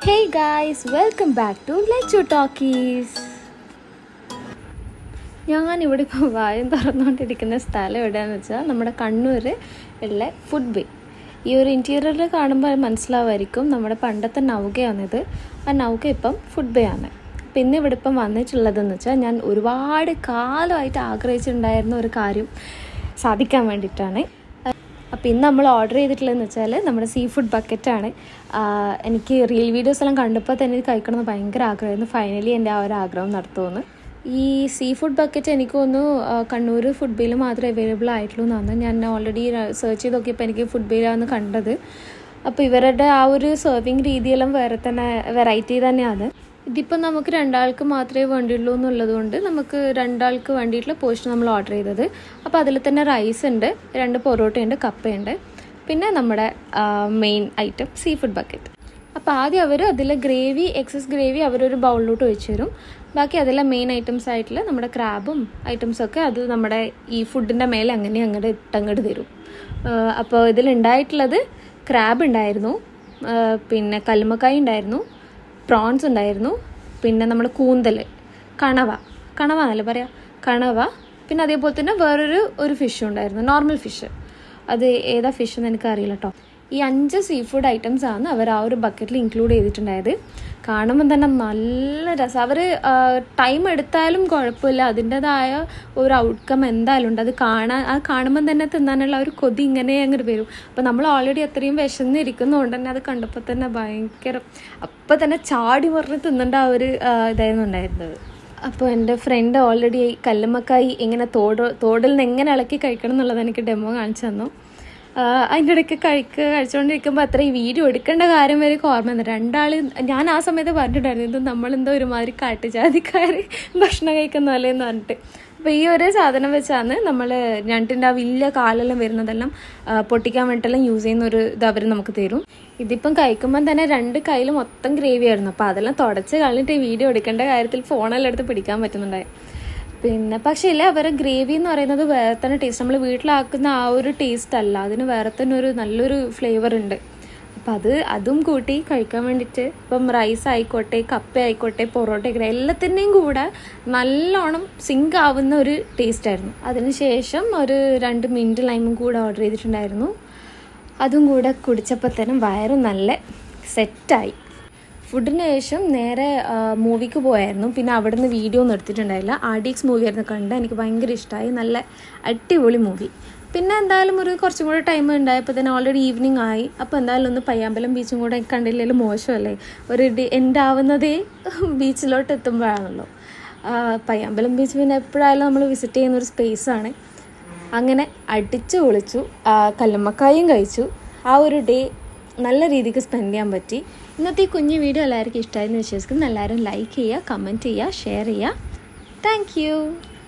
Hey guys, welcome back to Lechu Talkies. ഞാൻ ഇവിടെ ഇപ്പോൾ വായം തുറന്നുകൊണ്ടിരിക്കുന്ന സ്ഥലം എവിടെയാണെന്ന് വെച്ചാൽ നമ്മുടെ കണ്ണൂർ ഉള്ള ഫുഡ് ബേ ഈ ഒരു ഇൻറ്റീരിയറിൽ കാണുമ്പോൾ മനസ്സിലാവുമായിരിക്കും നമ്മുടെ പണ്ടത്തെ നൗകയാണിത് ആ നൗക ഇപ്പം ഫുഡ് ബേ ആണ് അപ്പം ഇന്ന് ഇവിടെ ഇപ്പം വന്നിട്ടുള്ളതെന്ന് വെച്ചാൽ ഞാൻ ഒരുപാട് കാലമായിട്ട് ആഗ്രഹിച്ചിട്ടുണ്ടായിരുന്ന ഒരു കാര്യം സാധിക്കാൻ വേണ്ടിയിട്ടാണ് അപ്പോൾ ഇന്ന് നമ്മൾ ഓർഡർ ചെയ്തിട്ടുള്ളതെന്ന് വെച്ചാൽ നമ്മുടെ സീ ഫുഡ് ബക്കറ്റാണ് എനിക്ക് റീൽ വീഡിയോസ് എല്ലാം കണ്ടപ്പോൾ തന്നെ ഇത് കഴിക്കണമെന്ന് ഭയങ്കര ആഗ്രഹമായിരുന്നു ഫൈനലി എൻ്റെ ആ ഒരു ആഗ്രഹം നടത്തുമെന്ന് ഈ സീ ഫുഡ് ബക്കറ്റ് എനിക്ക് തോന്നുന്നു ആ, കണ്ണൂർ ഫുഡ് ബേയിൽ മാത്രമേ അവൈലബിൾ ആയിട്ടുള്ളൂ എന്നാണ് ഞാൻ ഓൾറെഡി സെർച്ച് ചെയ്ത് നോക്കിയപ്പോൾ എനിക്ക് ഫുഡ് ബേയിലാണ് കണ്ടത് അപ്പോൾ ഇവരുടെ ആ ഒരു സെർവിങ് രീതിയെല്ലാം വേറെ തന്നെ വെറൈറ്റി തന്നെയാണ് ഇതിപ്പോൾ നമുക്ക് രണ്ടാൾക്ക് മാത്രമേ വേണ്ടിയുള്ളൂ എന്നുള്ളത് കൊണ്ട് നമുക്ക് രണ്ടാൾക്ക് വേണ്ടിയിട്ടുള്ള പോർഷൻ നമ്മൾ ഓർഡർ ചെയ്തത് അപ്പോൾ അതിൽ തന്നെ റൈസ് ഉണ്ട് രണ്ട് പൊറോട്ടയുണ്ട് കപ്പയുണ്ട് പിന്നെ നമ്മുടെ main item seafood bucket അപ്പോൾ ആദ്യം അവർ അതിൽ ഗ്രേവി എക്സസ് ഗ്രേവി അവരൊരു ബൗളിലോട്ട് ഒഴിച്ചു തരും ബാക്കി അതിലെ മെയിൻ ഐറ്റംസ് ആയിട്ടുള്ള നമ്മുടെ ക്രാബും ഐറ്റംസൊക്കെ അത് നമ്മുടെ ഈ ഫുഡിൻ്റെ മേലെ അങ്ങനെ അങ്ങോട്ട് ഇട്ടങ്ങോട്ട് തരും ആഹ് അപ്പോൾ ഇതിലുണ്ടായിട്ടുള്ളത് ക്രാബ് ഉണ്ടായിരുന്നു ആഹ് പിന്നെ കല്ലുമ്മക്കായ ഉണ്ടായിരുന്നു പ്രോൺസ് ഉണ്ടായിരുന്നു പിന്നെ നമ്മുടെ കൂന്തൽ കണവ കണവ എന്നല്ലേ പറയാം കണവ പിന്നെ അതേപോലെ തന്നെ വേറൊരു ഒരു ഫിഷും ഉണ്ടായിരുന്നു നോർമൽ ഫിഷ് അത് ഏതാ ഫിഷ് എന്ന് എനിക്കറിയില്ല കേട്ടോ ഈ അഞ്ച് സീ ഫുഡ് ഐറ്റംസ് ആണ് അവർ ആ ഒരു ബക്കറ്റിൽ ഇൻക്ലൂഡ് ചെയ്തിട്ടുണ്ടായത് കാണുമ്പോൾ തന്നെ നല്ല രസം അവർ ടൈം എടുത്താലും കുഴപ്പമില്ല അതിൻ്റെതായ ഒരു ഔട്ട്കം എന്തായാലും ഉണ്ട് അത് കാണാൻ അത് കാണുമ്പോൾ തന്നെ തിന്നാനുള്ള ഒരു കൊതി ഇങ്ങനെ അങ്ങോട്ട് വരും അപ്പോൾ നമ്മൾ ഓൾറെഡി അത്രയും വിശന്നിരിക്കുന്നതുകൊണ്ട് തന്നെ അത് കണ്ടപ്പോൾ തന്നെ ഭയങ്കര അപ്പം തന്നെ ചാടി മറിഞ്ഞ് തിന്നേണ്ട ആ ഒരു ആ, ഇതായിരുന്നു ഉണ്ടായിരുന്നത് അപ്പോൾ എൻ്റെ ഫ്രണ്ട് ഓൾറെഡി കല്ലുമ്മക്കായി എങ്ങനെ തോട് തോടിൽ നിന്ന് എങ്ങനെ ഇളക്കി കഴിക്കണം എന്നുള്ളത് എനിക്ക് ഡെമോ കാണിച്ചു തന്നു ആഹ് അതിൻ്റെ ഇടയ്ക്ക് കഴിക്കുക കഴിച്ചുകൊണ്ടിരിക്കുമ്പോൾ അത്ര ഈ വീഡിയോ എടുക്കേണ്ട കാര്യം വരെ ഓർമ്മ വന്നു രണ്ടാൾ ഞാൻ ആ സമയത്ത് പറഞ്ഞിട്ടുണ്ടായിരുന്നു ഇത് നമ്മളെന്തോ ഒരുമാതിരി കാട്ടുജാതിക്കാർ ഭക്ഷണം കഴിക്കുന്ന പോലെ എന്ന് പറഞ്ഞിട്ട് അപ്പോൾ ഈ ഒരു സാധനം വെച്ചാണ് നമ്മൾ ഞണ്ടിൻ്റെ ആ വലിയ കാലെല്ലാം വരുന്നതെല്ലാം ആ, പൊട്ടിക്കാൻ വേണ്ടിയിട്ടെല്ലാം യൂസ് ചെയ്യുന്ന ഒരു ഇത് അവർ നമുക്ക് തരും ഇതിപ്പം കഴിക്കുമ്പം തന്നെ രണ്ട് കയ്യിൽ മൊത്തം ഗ്രേവി ആയിരുന്നു അപ്പോൾ അതെല്ലാം തുടച്ച് കളഞ്ഞിട്ട് ഈ വീഡിയോ എടുക്കേണ്ട കാര്യത്തിൽ ഫോണെല്ലാം എടുത്ത് പിടിക്കാൻ പറ്റുന്നുണ്ടായി പിന്നെ പക്ഷേ ഇല്ല അവരെ ഗ്രേവി എന്ന് പറയുന്നത് വേറെ തന്നെ ടേസ്റ്റ് നമ്മൾ വീട്ടിലാക്കുന്ന ആ ഒരു ടേസ്റ്റ് അല്ല അതിന് വേറെ തന്നെ ഒരു നല്ലൊരു ഫ്ലേവർ ഉണ്ട് അപ്പം അത് അതും കൂട്ടി കഴിക്കാൻ വേണ്ടിയിട്ട് ഇപ്പം റൈസ് ആയിക്കോട്ടെ കപ്പ ആയിക്കോട്ടെ പൊറോട്ട ആയിക്കോട്ടെ എല്ലാത്തിൻ്റെയും കൂടെ നല്ലോണം സിങ്ക് ആവുന്ന ഒരു ടേസ്റ്റ് ആയിരുന്നു അതിനുശേഷം ഒരു രണ്ട് മിൻറ്റ് ലൈമും കൂടെ ഓർഡർ ചെയ്തിട്ടുണ്ടായിരുന്നു അതും കൂടെ കുടിച്ചപ്പോൾ തന്നെ വയറ് നല്ല സെറ്റായി ഫുഡിന് ശേഷം നേരെ മൂവിക്ക് പോയായിരുന്നു പിന്നെ അവിടുന്ന് വീഡിയോ ഒന്നും എടുത്തിട്ടുണ്ടായില്ല ആർ ഡി എക്സ് മൂവി ആയിരുന്നു കണ്ട് എനിക്ക് ഭയങ്കര ഇഷ്ടമായി നല്ല അടിപൊളി മൂവി പിന്നെ എന്തായാലും ഒരു കുറച്ചും കൂടെ ടൈം ഉണ്ടായപ്പോൾ തന്നെ ഓൾറെഡി ഈവനിങ് ആയി അപ്പോൾ എന്തായാലും ഒന്ന് പയ്യാമ്പലം ബീച്ചും കൂടെ കണ്ടില്ലെങ്കിൽ മോശമല്ലേ ഒരു ഡി എൻഡ് ആവുന്നതേ ബീച്ചിലോട്ട് എത്തുമ്പോഴാണല്ലോ ആ, പയ്യാമ്പലം ബീച്ച് പിന്നെ എപ്പോഴായാലും നമ്മൾ വിസിറ്റ് ചെയ്യുന്ന ഒരു സ്പേസാണ് അങ്ങനെ അടിച്ചു പൊളിച്ചു ആ, കല്ലുമ്മക്കായും കഴിച്ചു ആ ഒരു ഡേ നല്ല രീതിക്ക് സ്പെൻഡ് ചെയ്യാൻ പറ്റി ഇന്നത്തെ ഈ കുഞ്ഞു വീഡിയോ എല്ലാവർക്കും ഇഷ്ടമായെന്ന് വിശ്വസിക്കുന്നു എല്ലാവരും ലൈക്ക് ചെയ്യുക കമൻറ്റ് ചെയ്യുക ഷെയർ ചെയ്യുക താങ്ക്